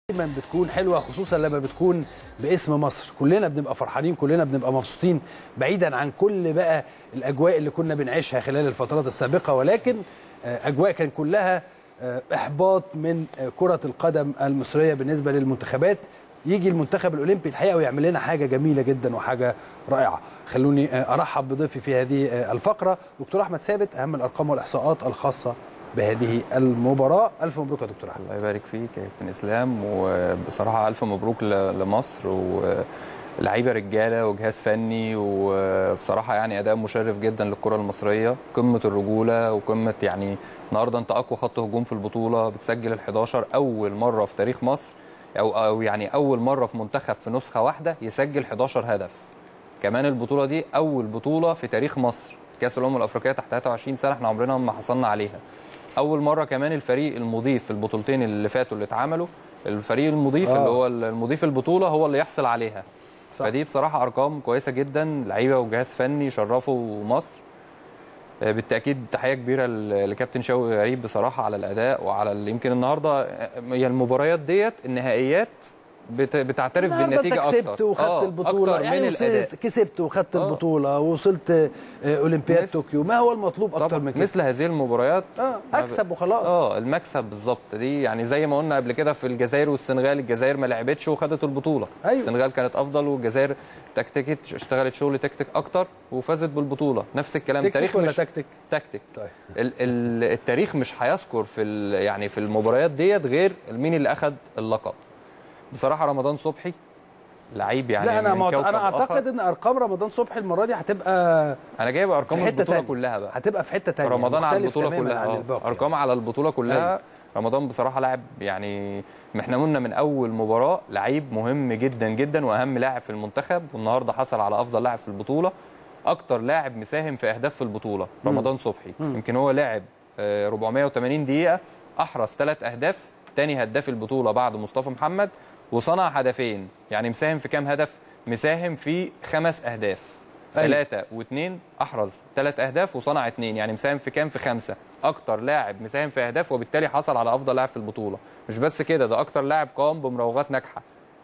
دايما بتكون حلوه خصوصا لما بتكون باسم مصر كلنا بنبقى فرحانين كلنا بنبقى مبسوطين بعيدا عن كل بقى الاجواء اللي كنا بنعيشها خلال الفترات السابقه ولكن آه، اجواء كان كلها آه، احباط من آه، كره القدم المصريه بالنسبه للمنتخبات يجي المنتخب الاولمبي الحقيقه ويعمل لنا حاجه جميله جدا وحاجه رائعه خلوني آه، ارحب بضيفي في هذه آه، الفقره دكتور احمد ثابت اهم الارقام والاحصاءات الخاصه بهذه المباراه الف مبروك يا دكتور احمد الله يبارك فيك يا كابتن اسلام وبصراحه الف مبروك ل- لمصر ولعيبه رجاله وجهاز فني وبصراحه يعني اداء مشرف جدا للكره المصريه قمه الرجوله وقمه يعني النهارده انت اقوى خط هجوم في البطوله بتسجل ال 11 اول مره في تاريخ مصر او او يعني اول مره في منتخب في نسخه واحده يسجل 11 هدف كمان البطوله دي اول بطوله في تاريخ مصر كاس الامم الافريقيه تحت 23 سنه احنا عمرنا ما حصلنا عليها اول مره كمان الفريق المضيف في البطولتين اللي فاتوا اللي اتعملوا الفريق المضيف آه. اللي هو المضيف البطوله هو اللي يحصل عليها صح. فدي بصراحه ارقام كويسه جدا لعيبه وجهاز فني شرفوا مصر آه، بالتاكيد تحيه كبيره ل- لكابتن شوقي غريب بصراحه على الاداء وعلى ال- يمكن النهارده آه، هي المباريات ديت النهائيات بت- بتعترف النهارده بالنتيجه انت كسبت اكتر وخدت آه، البطوله اكتر يعني من وصلت الاداء كسبت وخدت آه. البطوله وصلت آه، اولمبياد مثل- طوكيو ما هو المطلوب اكتر طبعا من كده مثل هذه المباريات اه اكسب وخلاص اه المكسب بالظبط دي يعني زي ما قلنا قبل كده في الجزائر والسنغال الجزائر ما لعبتش وخدت البطوله أيوة. السنغال كانت افضل والجزائر تكتيكت اشتغلت شغل تكتيك اكتر وفازت بالبطوله نفس الكلام تكتيك التاريخ ولا مش تكتيك تكتيك طيب ال ال التاريخ مش هيذكر في ال- يعني في المباريات ديت غير مين اللي اخذ اللقب بصراحه رمضان صبحي لعيب يعني لا انا من معت... كوكب انا اعتقد آخر. ان ارقام رمضان صبحي المره دي هتبقى انا جايب ارقام في حتة البطوله تانية. كلها بقى هتبقى في حته ثانيه رمضان على البطوله كلها عن آه. الباقي ارقام على البطوله كلها أيوة. رمضان بصراحه لاعب يعني ما احنا قلنا من اول مباراه لعيب مهم جدا جدا واهم لاعب في المنتخب والنهارده حصل على افضل لاعب في البطوله اكتر لاعب مساهم في اهداف في البطوله رمضان صبحي يمكن هو لاعب آه، 480 دقيقه احرز ثلاث اهداف تاني هداف البطوله بعد مصطفى محمد وصنع هدفين يعني مساهم في كام هدف مساهم في خمس اهداف أيوة. ثلاثة واثنين أحرز ثلاث أهداف وصنع اثنين يعني مساهم في كام في خمسة أكتر لاعب مساهم في أهداف وبالتالي حصل على أفضل لاعب في البطولة مش بس كده ده أكتر لاعب قام بمراوغات ناجحة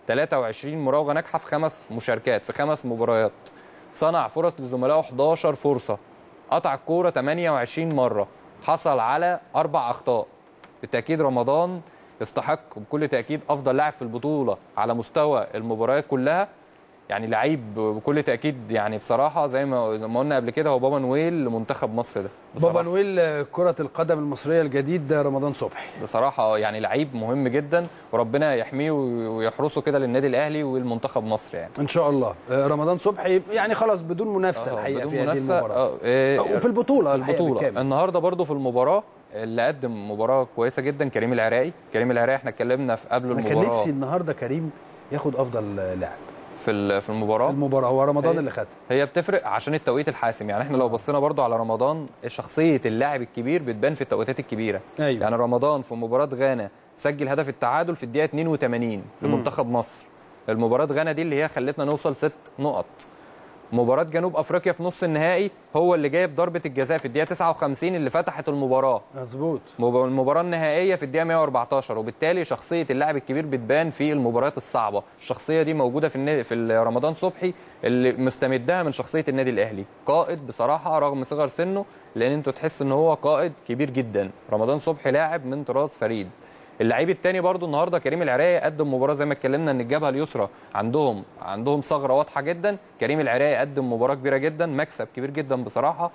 23 مراوغة ناجحة في خمس مشاركات في خمس مباريات صنع فرص لزملائه 11 فرصة قطع الكورة 28 مرة حصل على أربع أخطاء بالتأكيد رمضان يستحق بكل تأكيد أفضل لاعب في البطولة على مستوى المباريات كلها يعني لعيب بكل تاكيد يعني بصراحه زي ما زي ما قلنا قبل كده هو بابا نويل لمنتخب مصر ده بصراحة. بابا نويل آه، كره القدم المصريه الجديد ده رمضان صبحي بصراحه يعني لعيب مهم جدا وربنا يحميه ويحرسه كده للنادي الاهلي والمنتخب مصر يعني ان شاء الله آه، رمضان صبحي يعني خلاص بدون منافسه آه، الحقيقه بدون في هذه منافسة، المباراه آه، إيه، وفي البطوله في الحقيقة البطوله بالكامل. النهارده برضو في المباراه اللي قدم مباراه كويسه جدا كريم العراقي كريم العراقي احنا اتكلمنا في قبل انا كان المباراه نفسي النهارده كريم ياخد افضل آه، لاعب في ال- في في المباراه المباراه هو رمضان هي- اللي خدها هي بتفرق عشان التوقيت الحاسم يعني احنا لو بصينا برضو على رمضان شخصيه اللاعب الكبير بتبان في التوقيتات الكبيره أيوة. يعني رمضان في مباراه غانا سجل هدف التعادل في الدقيقه 82 لمنتخب مصر المباراه غانا دي اللي هي خلتنا نوصل ست نقط مباراه جنوب افريقيا في نص النهائي هو اللي جايب ضربه الجزاء في الدقيقه 59 اللي فتحت المباراه مظبوط مب- المباراة النهائية في الدقيقة 114 وبالتالي شخصية اللاعب الكبير بتبان في المباريات الصعبة، الشخصية دي موجودة في النادي في ال- رمضان صبحي اللي مستمدها من شخصية النادي الأهلي، قائد بصراحة رغم صغر سنه لأن أنتوا تحس إن هو قائد كبير جدا، رمضان صبحي لاعب من طراز فريد. اللعيب الثاني برضو النهارده كريم العراقي قدم مباراه زي ما اتكلمنا ان الجبهه اليسرى عندهم عندهم ثغره واضحه جدا كريم العراقي قدم مباراه كبيره جدا مكسب كبير جدا بصراحه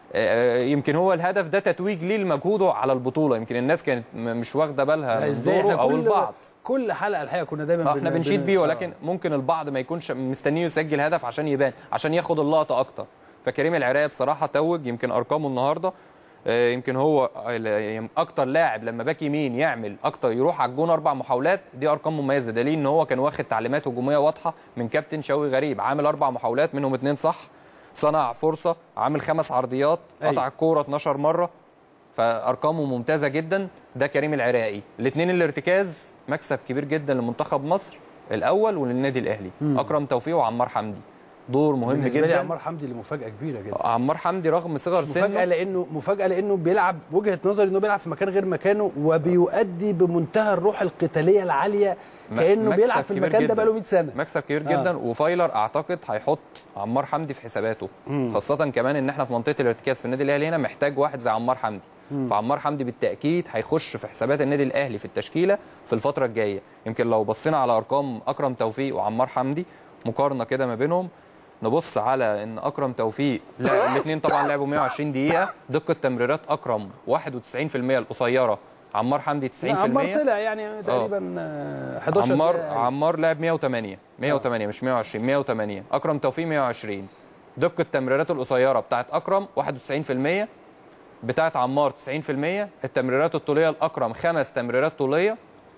آه، يمكن هو الهدف ده تتويج ليه لمجهوده على البطوله يمكن الناس كانت م- مش واخده بالها من ازاي دوره احنا او كل البعض كل حلقه الحقيقه كنا دايما آه، احنا بن- بنشيد بن- بيه آه. ولكن ممكن البعض ما يكونش مستنيه يسجل هدف عشان يبان عشان ياخد اللقطه اكتر فكريم العراقي بصراحه توج يمكن ارقامه النهارده آه، يمكن هو آه، اكتر لاعب لما باك يمين يعمل اكتر يروح على الجون اربع محاولات دي ارقام مميزه دليل ان هو كان واخد تعليمات هجوميه واضحه من كابتن شوقي غريب عامل اربع محاولات منهم اتنين صح صنع فرصه عامل خمس عرضيات أيوة. قطع الكوره 12 مره فارقامه ممتازه جدا ده كريم العراقي الاثنين الارتكاز مكسب كبير جدا لمنتخب مصر الاول وللنادي الاهلي اكرم توفيق وعمار حمدي دور مهم بالنسبه لي جدا عمار حمدي اللي مفاجاه كبيره جدا عمار حمدي رغم صغر مش مفاجاه سنه لانه مفاجاه لانه بيلعب وجهه نظري انه بيلعب في مكان غير مكانه وبيؤدي بمنتهى الروح القتاليه العاليه م- كانه مكسب بيلعب في كبير المكان ده جدا. بقاله 100 سنه مكسب كبير آه. جدا وفايلر اعتقد هيحط عمار حمدي في حساباته مم. خاصه كمان ان احنا في منطقه الارتكاز في النادي الاهلي هنا محتاج واحد زي عمار حمدي فعمار حمدي بالتاكيد هيخش في حسابات النادي الاهلي في التشكيله في الفتره الجايه يمكن لو بصينا على ارقام اكرم توفيق وعمار حمدي مقارنه كده ما بينهم نبص على ان اكرم توفيق الاثنين طبعا لعبوا 120 دقيقه دقه تمريرات اكرم 91% القصيره عمار حمدي 90% لا، عمار طلع يعني تقريبا آه، 11 عمار دقيقة. عمار لعب 108 108 مش 120 108 اكرم توفيق 120 دقه تمريراته القصيره بتاعت اكرم 91% بتاعت عمار 90% التمريرات الطوليه لاكرم خمس تمريرات طوليه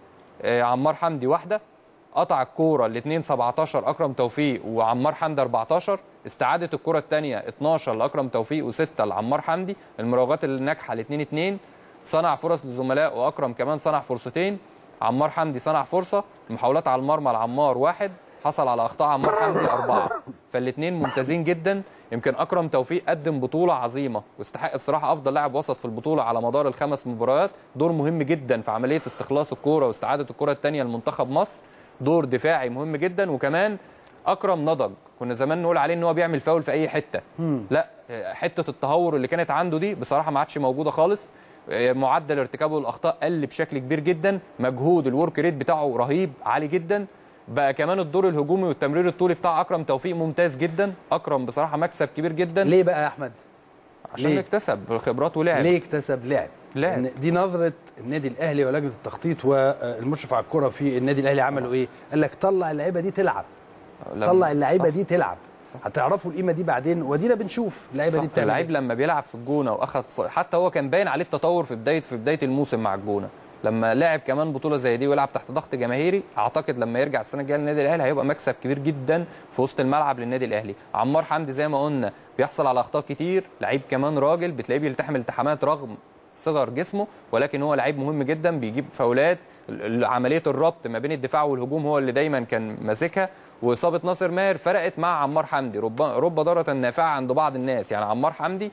آه، عمار حمدي واحده قطع الكوره الاثنين 17 اكرم توفيق وعمار حمدي 14 استعاده الكره الثانيه 12 لاكرم توفيق و6 لعمار حمدي المراوغات الناجحه الاثنين 2 صنع فرص للزملاء واكرم كمان صنع فرصتين عمار حمدي صنع فرصه محاولات على المرمى لعمار واحد حصل على اخطاء عمار حمدي اربعه فالاثنين ممتازين جدا يمكن اكرم توفيق قدم بطوله عظيمه واستحق بصراحه افضل لاعب وسط في البطوله على مدار الخمس مباريات دور مهم جدا في عمليه استخلاص الكوره واستعاده الكره الثانيه لمنتخب مصر دور دفاعي مهم جدا وكمان اكرم نضج كنا زمان نقول عليه ان هو بيعمل فاول في اي حته لا حته التهور اللي كانت عنده دي بصراحه ما عادش موجوده خالص معدل ارتكابه للاخطاء قل بشكل كبير جدا مجهود الورك ريت بتاعه رهيب عالي جدا بقى كمان الدور الهجومي والتمرير الطولي بتاع اكرم توفيق ممتاز جدا اكرم بصراحه مكسب كبير جدا ليه بقى يا احمد عشان ليه؟ اكتسب خبرات ولعب ليه اكتسب لعب لعب. إن دي نظره النادي الاهلي ولجنه التخطيط والمشرف على الكره في النادي الاهلي عملوا ايه قال لك طلع اللعيبه دي تلعب لما- طلع اللعيبه صح. دي تلعب هتعرفوا القيمه دي بعدين ودينا بنشوف اللعيبه دي صح بتعمل اللعيب إيه. لما بيلعب في الجونه واخد ف... حتى هو كان باين عليه التطور في بدايه في بدايه الموسم مع الجونه لما لعب كمان بطوله زي دي ويلعب تحت ضغط جماهيري اعتقد لما يرجع السنه الجايه للنادي الاهلي هيبقى مكسب كبير جدا في وسط الملعب للنادي الاهلي عمار حمدي زي ما قلنا بيحصل على اخطاء كتير لعيب كمان راجل بتلاقيه بيلتحم التحامات رغم صغر جسمه ولكن هو لعيب مهم جدا بيجيب فاولات ال- عمليه الربط ما بين الدفاع والهجوم هو اللي دايما كان ماسكها واصابه ناصر ماهر فرقت مع عمار حمدي رب رب ضاره نافعه عند بعض الناس يعني عمار حمدي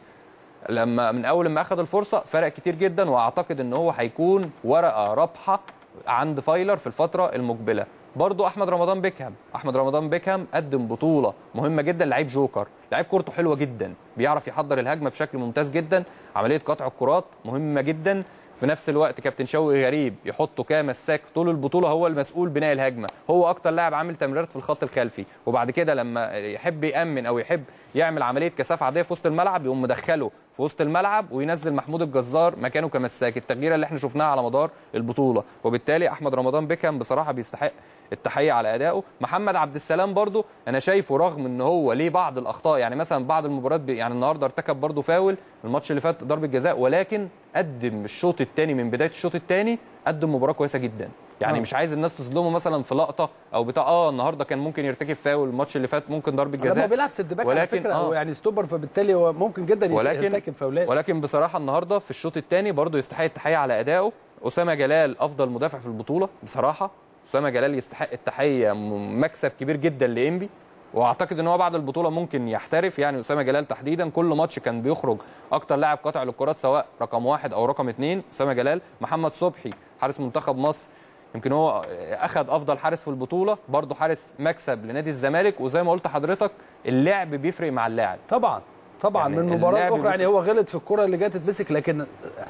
لما من اول ما اخذ الفرصه فرق كتير جدا واعتقد ان هو هيكون ورقه رابحه عند فايلر في الفتره المقبله برضو احمد رمضان بيكهام احمد رمضان بيكهام قدم بطوله مهمه جدا لعيب جوكر لعيب كورته حلوه جدا بيعرف يحضر الهجمه بشكل ممتاز جدا عمليه قطع الكرات مهمه جدا في نفس الوقت كابتن شوقي غريب يحطه كمساك طول البطوله هو المسؤول بناء الهجمه هو اكتر لاعب عامل تمريرات في الخط الخلفي وبعد كده لما يحب يامن او يحب يعمل عمليه كثافه عاديه في وسط الملعب يقوم مدخله في وسط الملعب وينزل محمود الجزار مكانه كمساك التغييره اللي احنا شفناها على مدار البطوله وبالتالي احمد رمضان بيكهام بصراحه بيستحق التحيه على ادائه محمد عبد السلام برضو انا شايفه رغم ان هو ليه بعض الاخطاء يعني مثلا بعض المباريات بي- يعني النهارده ارتكب برضو فاول الماتش اللي فات ضربه جزاء ولكن قدم الشوط الثاني من بدايه الشوط الثاني قدم مباراه كويسه جدا يعني آه. مش عايز الناس تظلمه مثلا في لقطه او بتاع اه النهارده كان ممكن يرتكب فاول الماتش اللي فات ممكن ضربه لما هو جزاء بيلعب سيرد باك على ولكن فكره آه. هو يعني ستوبر فبالتالي هو ممكن جدا ولكن يرتكب فاولات ولكن بصراحه النهارده في الشوط الثاني برضه يستحق التحيه على ادائه اسامه جلال افضل مدافع في البطوله بصراحه اسامه جلال يستحق التحيه م- مكسب كبير جدا لانبي واعتقد ان هو بعد البطوله ممكن يحترف يعني اسامه جلال تحديدا كل ماتش كان بيخرج اكتر لاعب قاطع للكرات سواء رقم واحد او رقم اثنين اسامه جلال محمد صبحي حارس منتخب مصر يمكن هو اخذ افضل حارس في البطوله برضه حارس مكسب لنادي الزمالك وزي ما قلت حضرتك اللعب بيفرق مع اللاعب طبعا طبعا يعني من مباراه اللعب اخرى يعني هو غلط في الكره اللي جت تتمسك لكن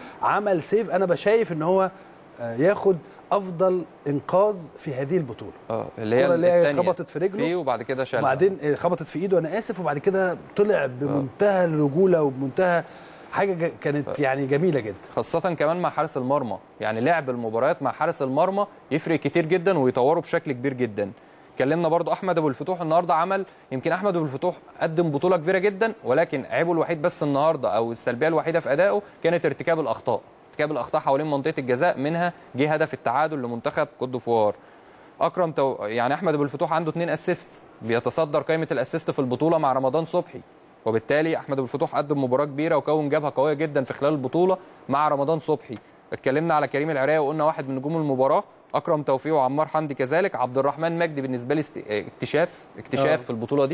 عمل سيف انا بشايف ان هو آه، ياخد افضل انقاذ في هذه البطوله اه اللي هي الكرة اللي هي التانية خبطت في رجله فيه وبعد كده شالها وبعدين آه، خبطت في ايده انا اسف وبعد كده طلع بمنتهى الرجوله وبمنتهى حاجه ج- كانت يعني جميله جدا خاصة كمان مع حارس المرمى يعني لعب المباريات مع حارس المرمى يفرق كتير جدا ويطوره بشكل كبير جدا اتكلمنا برضو احمد ابو الفتوح النهارده عمل يمكن احمد ابو الفتوح قدم بطوله كبيره جدا ولكن عيبه الوحيد بس النهارده او السلبيه الوحيده في ادائه كانت ارتكاب الاخطاء ارتكاب الاخطاء حوالين منطقه الجزاء منها جه هدف التعادل لمنتخب كوت ديفوار اكرم تو... يعني احمد ابو الفتوح عنده اثنين اسيست بيتصدر قائمه الاسيست في البطوله مع رمضان صبحي وبالتالي احمد ابو الفتوح قدم مباراه كبيره وكون جبهه قويه جدا في خلال البطوله مع رمضان صبحي اتكلمنا على كريم العراقي وقلنا واحد من نجوم المباراه اكرم توفيق وعمار حمدي كذلك عبد الرحمن مجدي بالنسبه لي است... اكتشاف اكتشاف آه. في البطوله دي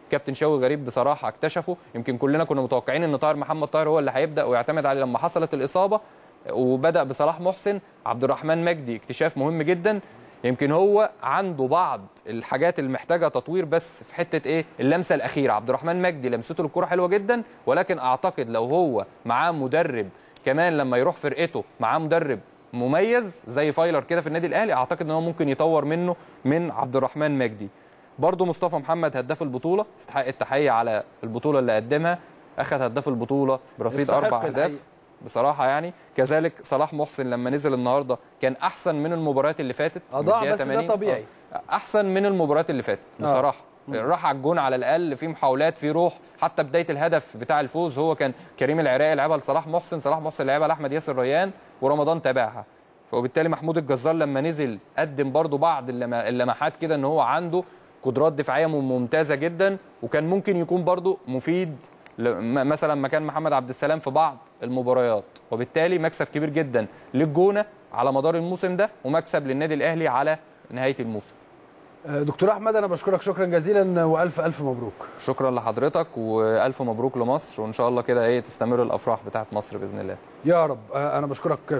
كابتن شوقي غريب بصراحه اكتشفه يمكن كلنا كنا متوقعين ان طاهر محمد طاهر هو اللي هيبدا ويعتمد عليه لما حصلت الاصابه وبدا بصلاح محسن عبد الرحمن مجدي اكتشاف مهم جدا يمكن هو عنده بعض الحاجات اللي محتاجه تطوير بس في حته ايه اللمسه الاخيره عبد الرحمن مجدي لمسته للكره حلوه جدا ولكن اعتقد لو هو معاه مدرب كمان لما يروح فرقته معاه مدرب مميز زي فايلر كده في النادي الاهلي اعتقد ان هو ممكن يطور منه من عبد الرحمن مجدي برضه مصطفى محمد هداف البطوله استحق التحيه على البطوله اللي قدمها اخذ هداف البطوله برصيد يستحق اربع اهداف الحقيقة. بصراحه يعني كذلك صلاح محسن لما نزل النهارده كان احسن من المباريات اللي فاتت من أضاع الدقيقة بس ده 80. طبيعي. آه، احسن من المباريات اللي فاتت آه. بصراحه راح على الجون على الاقل في محاولات في روح حتى بدايه الهدف بتاع الفوز هو كان كريم العراقي لعبها لصلاح محسن صلاح محسن لعبها لاحمد ياسر ريان ورمضان تابعها وبالتالي محمود الجزار لما نزل قدم برضو بعض اللما- اللمحات كده ان هو عنده قدرات دفاعيه ممتازه جدا وكان ممكن يكون برضو مفيد ل- م- مثلا مكان محمد عبد السلام في بعض المباريات وبالتالي مكسب كبير جدا للجونه على مدار الموسم ده ومكسب للنادي الاهلي على نهايه الموسم آه، دكتور احمد انا بشكرك شكرا جزيلا والف الف مبروك شكرا لحضرتك والف مبروك لمصر وان شاء الله كده ايه تستمر الافراح بتاعت مصر باذن الله يا رب آه، انا بشكرك